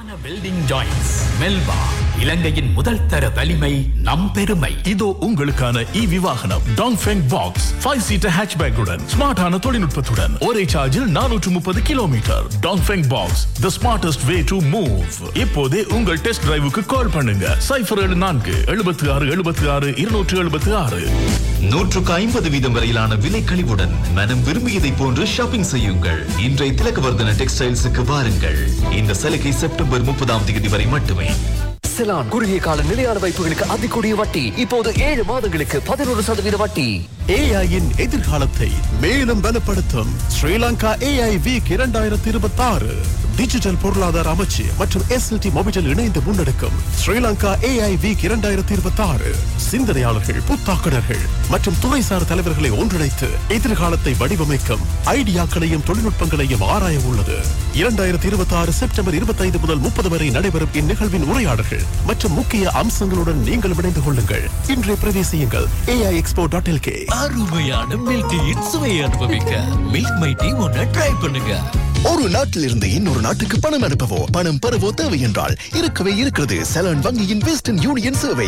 welding joints Melwa இலங்கையின் முதல் தர வலிமை நம் பெருமை இதோ உங்களுக்கான ஈவி வாகனம் டாங்ஃபெங் பாக்ஸ் ஃபைவ் சீட்டர் ஹேட்ச்பேக்குடன் ஸ்மார்ட்டான தொழில்நுட்பத்துடன் ஒரே சார்ஜில் நானூற்று முப்பது kilometre Dongfeng Box the smartest way to move இப்போதே உங்கள் டெஸ்ட் டிரைவுக்கு கால் பண்ணுங்க சைஃபர் ஏழு நான்கு எழுபத்தி ஆறு எழுபத்தி ஆறு இருநூற்று எழுபத்தி ஆறு நூற்றுக்கு ஐம்பது வீதம் வரையிலான விலை கழிவுடன் மனம் விரும்பியதை போன்று ஷாப்பிங் செய்யுங்கள் இன்றைய திலகவர்தன டெக்ஸ்டைல்ஸுக்கு வாருங்கள் இந்த சலுகை செப்டம்பர் முப்பதாம் தேதி வரை மட்டுமே செலான் குறுகிய கால நிலையான வைப்புகளுக்கு அதிகூடிய வட்டி இப்போது ஏழு மாதங்களுக்கு பதினோரு சதவீத வட்டி ஏஐயின் எதிர்காலத்தை மேலும் பலப்படுத்தும் ஸ்ரீலங்கா ஏஐ வீக் இரண்டாயிரத்தி இருபத்தி ஆறு டிஜிட்டல் பொருளாதார அமைச்சு மற்றும் எஸ்எல்டி மொபிட்டல் இணைந்து முன்னெடுக்கும் ஸ்ரீலங்கா ஏஐ வீக் இரண்டாயிரத்தி இருபத்தி ஆறு சிந்தனையாளர்கள் புத்தாக்குனர்கள் மற்றும் துறைசார் தலைவர்களை ஒன்றிணைத்து எதிர்காலத்தை வடிவமைக்கும் ஐடியாக்களையும் தொழில்நுட்பங்களையும் ஆராய உள்ளது இரண்டாயிரத்தி இருபத்தி ஆறு செப்டம்பர் இருபத்தி ஐந்து முதல் முப்பது வரை நடைபெறும் இந்நிகழ்வின் உரையாடல்கள் மற்றும் முக்கிய அம்சங்களுடன் நீங்கள் இணைந்து கொள்ளுங்கள் இன்றைய பிரவேசியுங்கள் ஏஐ எக்ஸ்போ டாட் எல்கே அருமையான மில்க் டீயின் சுவையை அனுபவிக்க மில்க் மை டீ ஒன்ன ட்ரை பண்ணுங்க ஒரு நாட்டில் இருந்து இன்னொரு நாட்டுக்கு பணம் அனுப்பவோ பணம் பெறவோ தேவை என்றால் இருக்கவே இருக்கிறது செலன் வங்கியின் வெஸ்டர்ன் யூனியன் சேவை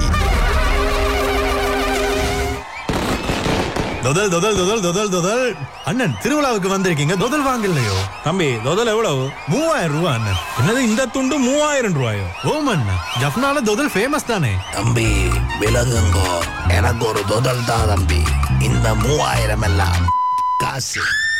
தொதல் தொதல் தொதல் தொதல் தொதல் அண்ணன் திருவிழாவுக்கு வந்திருக்கீங்க தொதல் வாங்கலையோ தம்பி தொதல் எவ்வளவு மூவாயிரம் ரூபாய் அண்ணன் என்னது இந்த துண்டு மூவாயிரம் ரூபாயோ ஓம் அண்ணன் ஜப்னால தொதல் ஃபேமஸ் தானே தம்பி விலகுங்கோ எனக்கு ஒரு தொதல் தான் தம்பி இந்த மூவாயிரம் எல்லாம் காசு